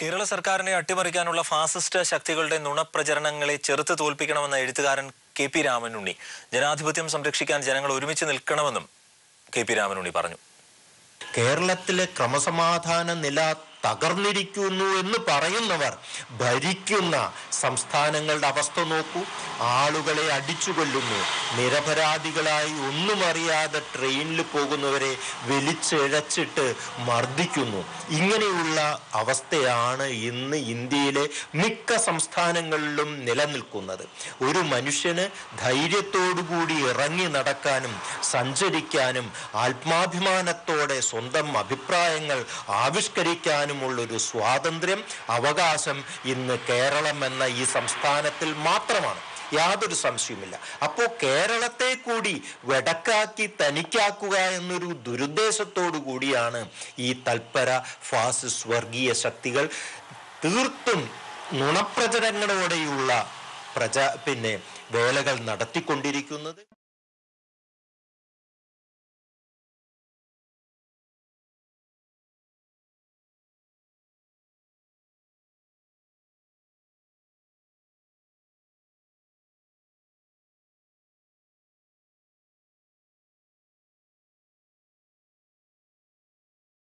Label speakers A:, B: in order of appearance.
A: കേരള സർക്കാരിനെ അട്ടിമറിക്കാനുള്ള ഫാസിസ്റ്റ് ശക്തികളുടെ നുണപ്രചരണങ്ങളെ ചെറുത്ത് തോൽപ്പിക്കണമെന്ന എഴുത്തുകാരൻ കെ പി രാമനുണ്ണി ജനാധിപത്യം സംരക്ഷിക്കാൻ ജനങ്ങൾ ഒരുമിച്ച് നിൽക്കണമെന്നും കെ പി രാമനുണ്ണി പറഞ്ഞു
B: കേരളത്തിലെ ക്രമസമാധാന നില തകർന്നിരിക്കുന്നു എന്ന് പറയുന്നവർ ഭരിക്കുന്ന സംസ്ഥാനങ്ങളുടെ അവസ്ഥ നോക്കൂ ആളുകളെ അടിച്ചുകൊല്ലുന്നു നിരപരാധികളായി ഒന്നും അറിയാതെ ട്രെയിനിൽ പോകുന്നവരെ വലിച്ചിഴച്ചിട്ട് മർദ്ദിക്കുന്നു ഇങ്ങനെയുള്ള അവസ്ഥയാണ് ഇന്ന് ഇന്ത്യയിലെ മിക്ക സംസ്ഥാനങ്ങളിലും നിലനിൽക്കുന്നത് ഒരു മനുഷ്യന് ധൈര്യത്തോടുകൂടി ഇറങ്ങി നടക്കാനും സഞ്ചരിക്കാനും ആത്മാഭിമാനത്തോടെ സ്വന്തം അഭിപ്രായങ്ങൾ ആവിഷ്കരിക്കാനുമുള്ള ഒരു സ്വാതന്ത്ര്യം അവകാശം ഇന്ന് കേരളം എന്ന ഈ സംസ്ഥാനത്തിൽ മാത്രമാണ് യാതൊരു സംശയവുമില്ല അപ്പോൾ കേരളത്തെ കൂടി വെടക്കാക്കി തനിക്കാക്കുക എന്നൊരു ദുരുദ്ദേശത്തോടു കൂടിയാണ് ഈ തൽപര ഫാസിസ്റ്റ് വർഗീയ ശക്തികൾ തീർത്തും നുണപ്രചരങ്ങളോടെയുള്ള പ്രജ പിന്നെ വേലകൾ നടത്തിക്കൊണ്ടിരിക്കുന്നത്